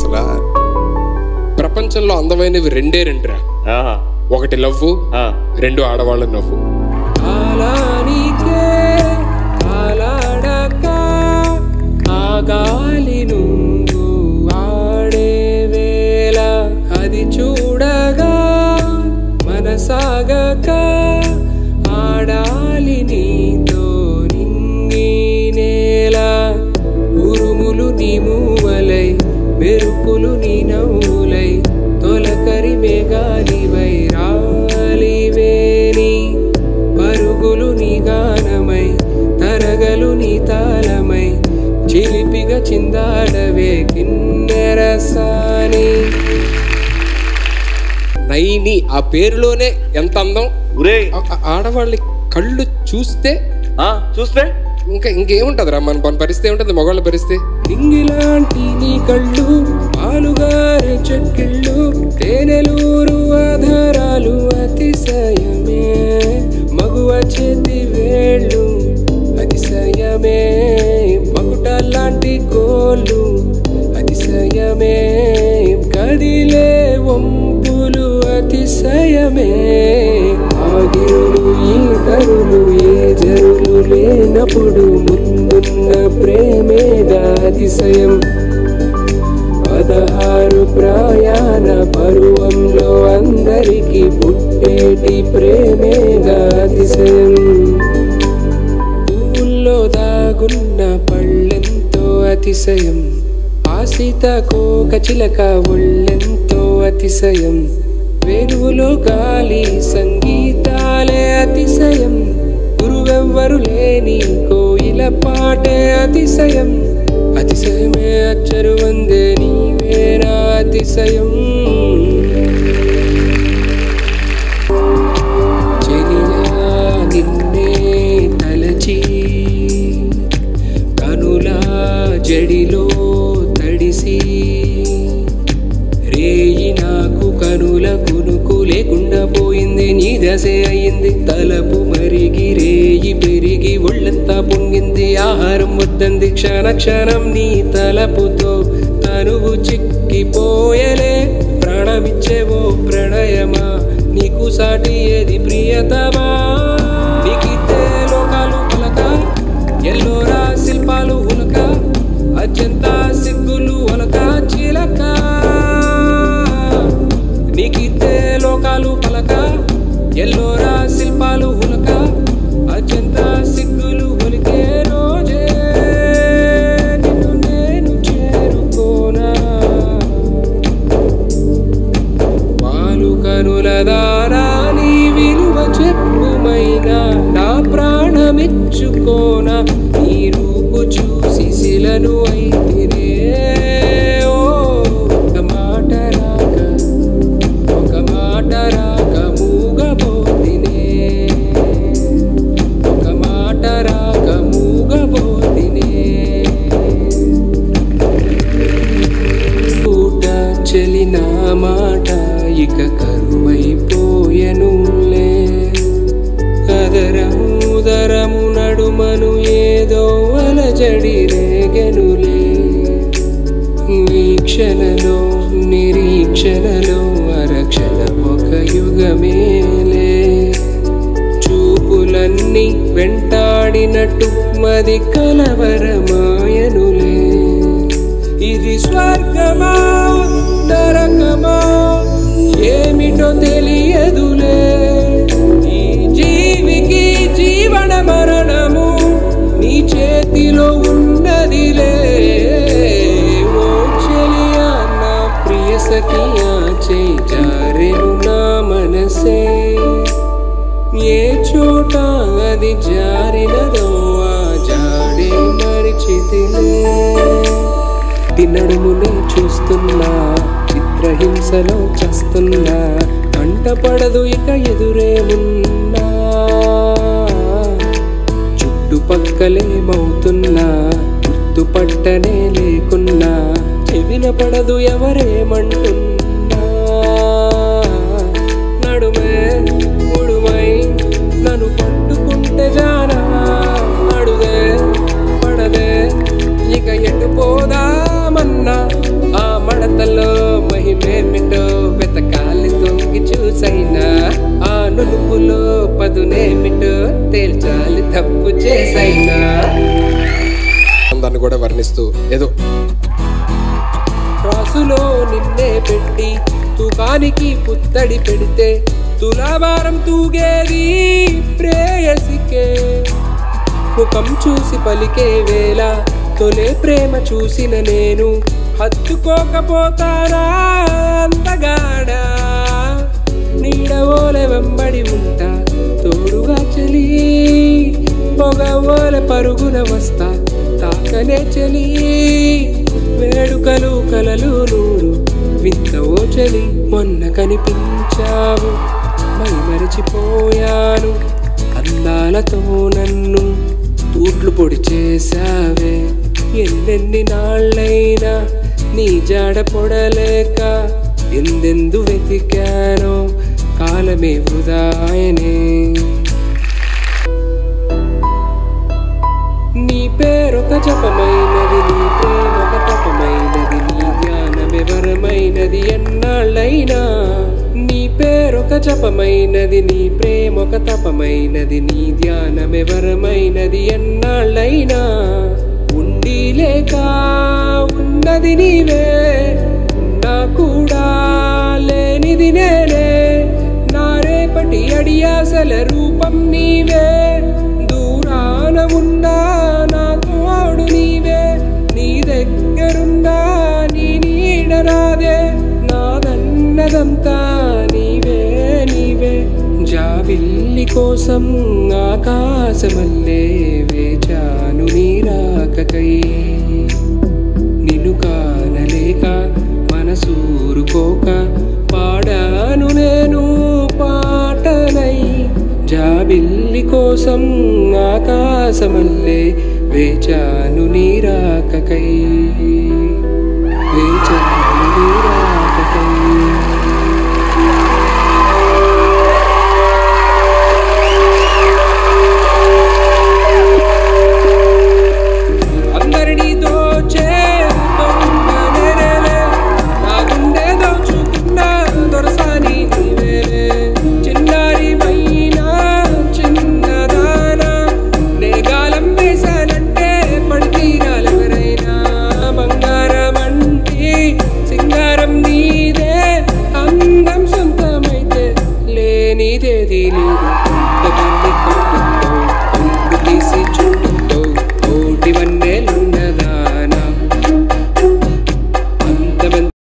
అసలు ప్రపంచంలో అందమైనవి రెండే రెండురా ఆహా. ఒకటి లవ్వు ఆ. రెండు ఆడవాళ్ళ నవ్వు కాలానికే కాలాడక ఆగాలి నువ్వు ఆడే వేళ అది చూడగా మనసాగక ఆడాలి నీతో నింగి నేల ఉరుములు నీ మూవలై మెరుపులు నీ నవ్వులై తొలకరి మేఘాలివై రాలివేని పరుగులు నీ గానమై తరగలు నీ తాళమై చిలిపిగా చిందాడవే కిన్నెరసాని నైని ఆ పేరులోనే ఎంత అందం ఒరే ఆ- ఆ ఆడవాళ్ళ కళ్ళు చూస్తే ఆ, చూస్తే ఇంకా ఇంకేముంటదిరా మన మన పరిస్థితి ఏముంటది మగవాళ్ళ పరిస్థితి నింగిలాంటి నీ కళ్ళు పాలుగారే చెక్కిళ్ళు తేనెలూరు ఆధారాలు అతిశయమే మగువ చేతి వేళ్ళు అతిశయమే పకుటలాంటి కోళ్ళు అతిశయమే కదిలే వంపులు అతిశయమే ఆగిరులు ఈ తరులు ఏ జరులు లేనప్పుడు ముందున్న ప్రేమేగా అతిశయం పదహారు ప్రయాణ పరువంలో అందరికీ పుట్టేటి ప్రేమేగా అతిశయం పువ్వుల్లో దాగున్న పళ్ళెంతో అతిశయం ఆశిత కోక చిలక ఒళ్ళెంతో అతిశయం వేణువులో గాలి సంగీతాలే అతిశయం గురువెవ్వరు లేని కోయిల పాటే అతిశయం అతిశయమే అచ్చరు వందే నీవేనా అతిశయం చెలియా నిన్నే తలచి కనులా జడిలో తడిసి రేయి నాకు కనుల కునుకు లేకుండా పోయింది నీ దశే అయింది తలపు మరిగి రేయి పెరిగి ఒళ్ళంతా పొంగింది ఆహారం వద్దంది క్షణ క్షణం నీ తలపుతో తనువు చిక్కిపోయలే ప్రాణమిచ్చేవో ప్రణయమా నీకు సాటి ఏది ప్రియతమా నీకిద్దే లోకాలు పలక ఎల్లోరా శిల్పాలు ఉలక అత్యంత సిగ్గులు ఒలక చిలక నీకిద్దే లోకాలు పలక ఎల్లోరా శిల్పాలు ఉలక అత్యంత సిగ్గులు ఒలికే రోజే నిన్ను నేను చేరుకోనా పాలు కనుల దారా నీ విలువ చెప్పుమైనా నా ప్రాణమిచ్చుకోన నీ రూపు చూసి శిలను అయితేనే ఓ ఒక మాట రాక ఒక మాట రాక మూగబోతినే ఒక మాట రాక మూగబోతినే పూట చెలిన మాట ఇక కరువైపోయెనులే అదరముదరము నడుమను ఏదో అలజడి రేగెనులే వీక్షణలో నిరీక్షణలో అరక్షణ ఒక యుగమేలే చూపులన్నీ వెంటాడినట్టు మది కలవరమాయనులే ఇది స్వర్గమా నరకమా ఏమిటో తెలియదులే ఈ జీవికి జీవన మరణము నీ చేతిలో ఉన్నదిలే ఓ చెలియా నా ప్రియ సఖియా చేయి జారెను నా మనసే ఏ చోట అది జారినదో ఆ జాడే మరిచితిలే తినడుమునే చూస్తున్నా చిత్రహింసలో చస్తున్నా కంటపడదు ఇక ఎదురేమున్నా చుట్టుపక్కలేమవుతున్నా గుర్తుపట్టనే లేకున్నా చెవిన పడదు ఎవరేమంటున్నా నడుమే ఉడుమై నన్ను పట్టుకుంటే జానా అడుగే పడదే ఇక ఎటు పోదామన్నా ఆ మడత తేల్చాలి తప్పు చేసైనా దాన్ని కూడా వర్ణిస్తూ ఏదో రాసులో నిన్నే పెట్టి తూకానికి పుత్తడి పెడితే తులాభారం తూగేది ప్రేయసికే ముఖం చూసి పలికే వేళ తొలే ప్రేమ చూసిన నేను హత్తుకోకపోతానా అంతగాడా నీడవోలె వెంబడి ఉంటా తోడుగా చలి పొగవోలె పరుగున వస్తా తాకనే చలి వేడుకలు కలలు నూరు వింత ఓ చలి మొన్న కనిపించావు మై మరచిపోయాను అందాలతో నన్ను తూట్లు పొడి చేసావే ఎన్నెన్ని నాళ్ళైనా నీ జాడ పొడలేక ఎందెందు వెతికానో కాలమే వృధాయనే నీ పేరొక జపమైనది నీ ప్రేమొక తపమైనది నీ జ్ఞానమెవరమైనది ఎన్నాళ్ళైనా నీ పేరొక జపమైనది నీ ప్రేమొక తపమైనది నీ ధ్యానమెవరమైనది ఎన్నాళ్ళైనా ఉండి లేక ఉన్నది నీవే ఉన్నా కూడా లేనిది నేనే నా రేపటి అడియాసల రూపం నీవే దూరాన ఉన్నా నా తోడు నీవే నీ దగ్గరున్నా నీ నీడ రాదే నాదన్నదంతా నీవే నీవే జాబిల్లి కోసం ఆకాశమల్లే వేచాను నీ రాకకై నిన్ను కానలేక మనసూరుకోక పాడాను నేను పాటనై జాబిల్లి కోసం ఆకాశమల్లే వేచాను నీ రాకకై